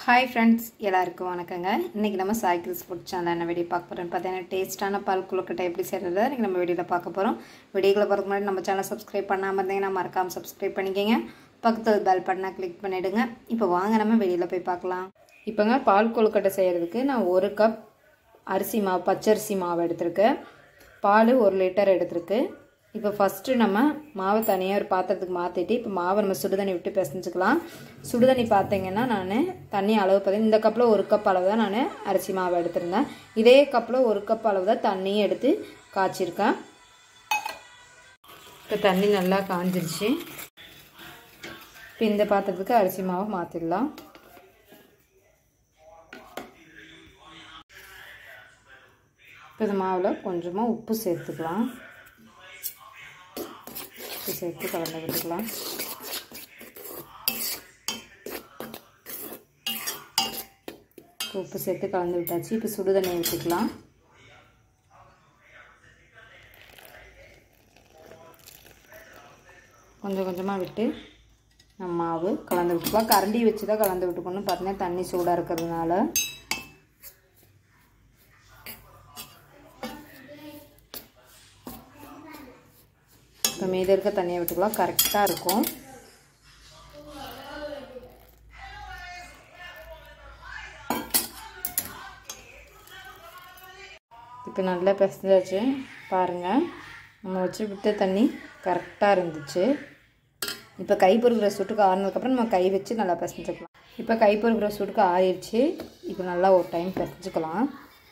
hi friends எல்லாருக்கும் வணக்கங்க இன்றைக்கி நம்ம சாய்க்கிள்ஸ் ஃபுட் சேனல் என்ன வீடியோ பார்க்க போகிறோம் பார்த்தீங்கன்னா டேஸ்ட்டான பால் குழுக்கட்டை எப்படி செய்கிறது இன்றைக்கி நம்ம வீடியோவில் பார்க்க போகிறோம் வீடியோக்களை பார்க்க முன்னாடி நம்ம சேனல் சப்ஸ்கிரைப் பண்ணாமல் இருந்தீங்கன்னா மறக்காமல் சப்ஸ்கிரைப் பண்ணிக்கோங்க பக்கத்தில் பெல் பட்டனை கிளிக் பண்ணிவிடுங்க இப்போ வாங்க நம்ம வெளியில் போய் பார்க்கலாம் இப்போங்க பால் கொழுக்கட்டை செய்கிறதுக்கு நான் ஒரு கப் அரிசி மாவு பச்சரிசி மாவு எடுத்திருக்கேன் பால் ஒரு லிட்டர் எடுத்திருக்கு இப்போ ஃபஸ்ட்டு நம்ம மாவை தனியாக ஒரு பாத்திரத்துக்கு மாற்றிட்டு இப்போ மாவை நம்ம சுடுதண்ணி விட்டு பிசைஞ்சுக்கலாம் சுடுதண்ணி பார்த்தீங்கன்னா நான் தண்ணி அளவு பார்த்தீங்கன்னா இந்த கப்பில் ஒரு கப் அளவு தான் நான் அரிசி மாவை எடுத்திருந்தேன் இதே கப்பில் ஒரு கப் அளவு தான் தண்ணியும் எடுத்து காய்ச்சிருக்கேன் இப்போ தண்ணி நல்லா காஞ்சிருச்சு இப்போ இந்த பாத்திரத்துக்கு அரிசி மாவை மாற்றிடலாம் இப்போ இந்த மாவில் கொஞ்சமாக உப்பு சேர்த்துக்கலாம் உப்பு சேர்த்து கலந்து விட்டுக்கலாம் உப்பு சேர்த்து கலந்து விட்டாச்சு இப்போ சுடு தண்ணி ஊற்றிக்கலாம் கொஞ்சம் கொஞ்சமாக விட்டு நம்ம மாவு கலந்து விட்டுக்கலாம் கரண்டி வச்சு தான் கலந்து விட்டுக்கணும் பார்த்தீங்கன்னா தண்ணி சூடாக இருக்கிறதுனால இப்போ மீதி இருக்க தண்ணியை விட்டுக்கலாம் கரெக்டாக இருக்கும் இப்போ நல்லா பிசைஞ்சாச்சு பாருங்கள் நம்ம வச்சு விட்ட தண்ணி கரெக்டாக இருந்துச்சு இப்போ கை பொறுக்கிற சூட்டுக்கு ஆறினதுக்கப்புறம் நம்ம கை வச்சு நல்லா பிசைஞ்சுக்கலாம் இப்போ கை பொறுக்கிற சூட்டுக்கு ஆறிடுச்சு இப்போ நல்லா ஒரு டைம் பிசைஞ்சுக்கலாம்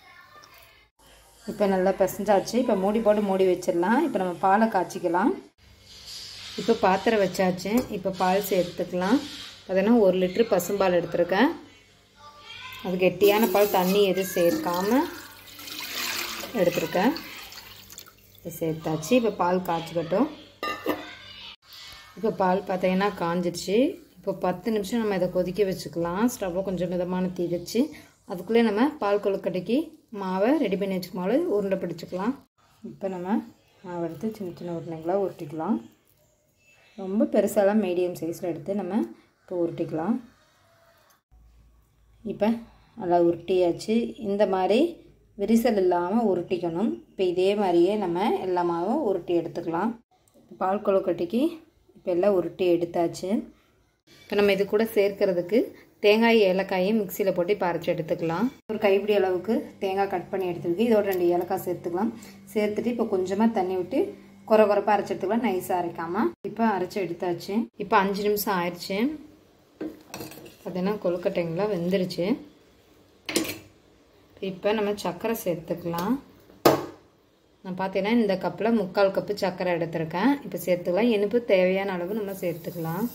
இப்போ நல்லா பிசைஞ்சாச்சு இப்போ மூடி போட்டு மூடி வச்சிடலாம் இப்போ நம்ம பாலை காய்ச்சிக்கலாம் இப்போ பாத்திரம் வச்சாச்சு இப்போ பால் சேர்த்துக்கலாம் பார்த்தீங்கன்னா ஒரு லிட்ரு பசும்பால் எடுத்திருக்கேன் அது கெட்டியான பால் தண்ணி எதுவும் சேர்க்காமல் எடுத்திருக்கேன் இப்போ சேர்த்தாச்சு இப்போ பால் காய்ச்சிக்கட்டும் இப்போ பால் பார்த்தீங்கன்னா காஞ்சிடுச்சு இப்போ பத்து நிமிஷம் நம்ம இதை கொதிக்க வச்சுக்கலாம் ஸ்டவ்வை கொஞ்சம் மிதமான தீ வச்சு அதுக்குள்ளே நம்ம பால் கொழுக்கட்டைக்கு மாவை ரெடி பண்ணி வச்சுக்கமால உருண்டை பிடிச்சிக்கலாம் இப்போ நம்ம மாவு எடுத்து சின்ன சின்ன உருண்டைகளாக உருட்டிக்கலாம் ரொம்ப பெருசாலாம் மீடியம் சைஸில் எடுத்து நம்ம இப்போ உருட்டிக்கலாம் இப்போ நல்லா உருட்டியாச்சு இந்த மாதிரி விரிசல் இல்லாமல் உருட்டிக்கணும் இப்போ இதே மாதிரியே நம்ம எல்லா மாவும் உருட்டி எடுத்துக்கலாம் பால் கொழுக்கட்டைக்கு இப்போ எல்லாம் உருட்டி எடுத்தாச்சு இப்போ நம்ம இது கூட சேர்க்கறதுக்கு தேங்காய் ஏலக்காயும் மிக்சியில் போட்டு இப்போ அரைச்சி எடுத்துக்கலாம் ஒரு கைப்பிடி அளவுக்கு தேங்காய் கட் பண்ணி எடுத்துருக்கு இதோட ரெண்டு ஏலக்காய் சேர்த்துக்கலாம் சேர்த்துட்டு இப்போ கொஞ்சமாக தண்ணி விட்டு குறை குறைப்பாக அரைச்சி எடுத்துக்கலாம் நைஸாக அரைக்காமல் இப்போ அரைச்சி எடுத்தாச்சு இப்போ அஞ்சு நிமிஷம் ஆயிடுச்சு பார்த்தீங்கன்னா கொழுக்கட்டைங்களாம் வெந்துருச்சு இப்போ நம்ம சர்க்கரை சேர்த்துக்கலாம் நான் பார்த்தீங்கன்னா இந்த கப்பில் முக்கால் கப்பு சர்க்கரை எடுத்திருக்கேன் இப்போ சேர்த்துக்கலாம் இனிப்பு தேவையான அளவு நம்ம சேர்த்துக்கலாம்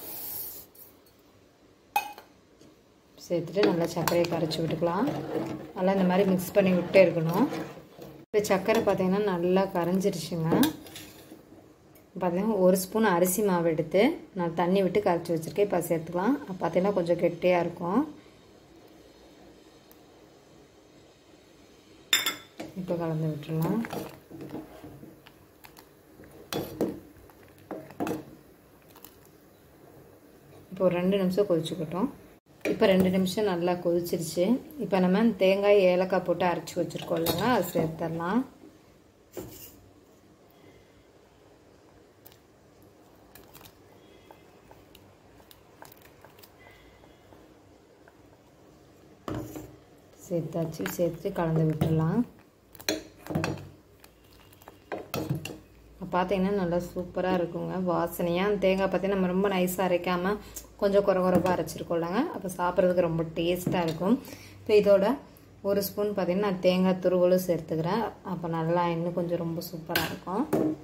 சேர்த்துட்டு நல்லா சர்க்கரையை கரைச்சி விட்டுக்கலாம் நல்லா இந்த மாதிரி மிக்ஸ் பண்ணி விட்டே இருக்கணும் இப்போ சர்க்கரை பார்த்திங்கன்னா நல்லா கரைஞ்சிருச்சுங்க பார்த்திங்கன்னா ஒரு ஸ்பூன் அரிசி மாவு எடுத்து நான் தண்ணி விட்டு கரைச்சி வச்சுருக்கேன் இப்போ சேர்த்துக்கலாம் பார்த்திங்கன்னா கொஞ்சம் கெட்டியாக இருக்கும் இப்போ கலந்து விட்டுடலாம் இப்போ ஒரு ரெண்டு நிமிஷம் கொதிச்சுக்கிட்டோம் இப்போ ரெண்டு நிமிஷம் நல்லா கொதிச்சிருச்சு இப்போ நம்ம தேங்காய் ஏலக்காய் போட்டு அரைச்சி வச்சுருக்கோம் இல்லைங்க அது சேர்த்துடலாம் சேர்த்தாச்சு சேர்த்து கலந்து விட்டுடலாம் பார்த்தீங்கன்னா நல்லா சூப்பராக இருக்குங்க வாசனையாக தேங்காய் பார்த்தீங்கன்னா நம்ம ரொம்ப நைஸாக அரைக்காமல் கொஞ்சம் குறை குறைப்பாக அரைச்சிருக்கோம்லங்க அப்போ சாப்பிட்றதுக்கு ரொம்ப டேஸ்ட்டாக இருக்கும் இப்போ இதோட ஒரு ஸ்பூன் பார்த்திங்கன்னா நான் தேங்காய் துருவலும் சேர்த்துக்கிறேன் அப்போ நல்லா இன்னும் கொஞ்சம் ரொம்ப சூப்பராக இருக்கும்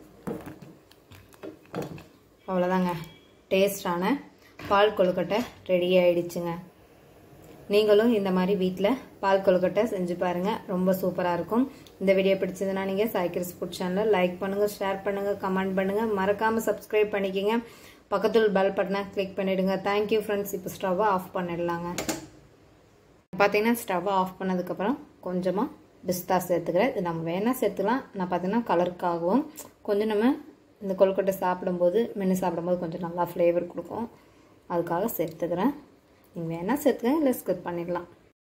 அவ்வளோதாங்க டேஸ்டான பால் கொழுக்கட்டை ரெடி ஆகிடுச்சுங்க நீங்களும் இந்த மாதிரி வீட்டில் பால் கொழுக்கட்டை செஞ்சு பாருங்கள் ரொம்ப சூப்பராக இருக்கும் இந்த வீடியோ பிடிச்சதுன்னா நீங்கள் சாய்க்கிரஸ் ஃபுட் சேனலில் லைக் பண்ணுங்கள் ஷேர் பண்ணுங்கள் கமெண்ட் பண்ணுங்கள் மறக்காமல் சப்ஸ்கிரைப் பண்ணிக்கோங்க பக்கத்தில் பெல் பட்டனை கிளிக் பண்ணிவிடுங்க தேங்க்யூ ஃப்ரெண்ட்ஸ் இப்போ ஸ்டவ்வை ஆஃப் பண்ணிடலாங்க பார்த்தீங்கன்னா ஸ்டவ்வை ஆஃப் பண்ணதுக்கப்புறம் கொஞ்சமாக பிஸ்தா சேர்த்துக்கிறேன் இது நம்ம வேணால் சேர்த்துக்கலாம் நான் பார்த்தீங்கன்னா கலருக்காகவும் கொஞ்சம் நம்ம இந்த கொழுக்கட்டை சாப்பிடும்போது மென்று சாப்பிடும்போது கொஞ்சம் நல்லா ஃப்ளேவர் கொடுக்கும் அதுக்காக சேர்த்துக்கிறேன் நீங்கள் வேணால் சேர்த்துக்கங்க இல்லை ஸ்கிப் பண்ணிடலாம்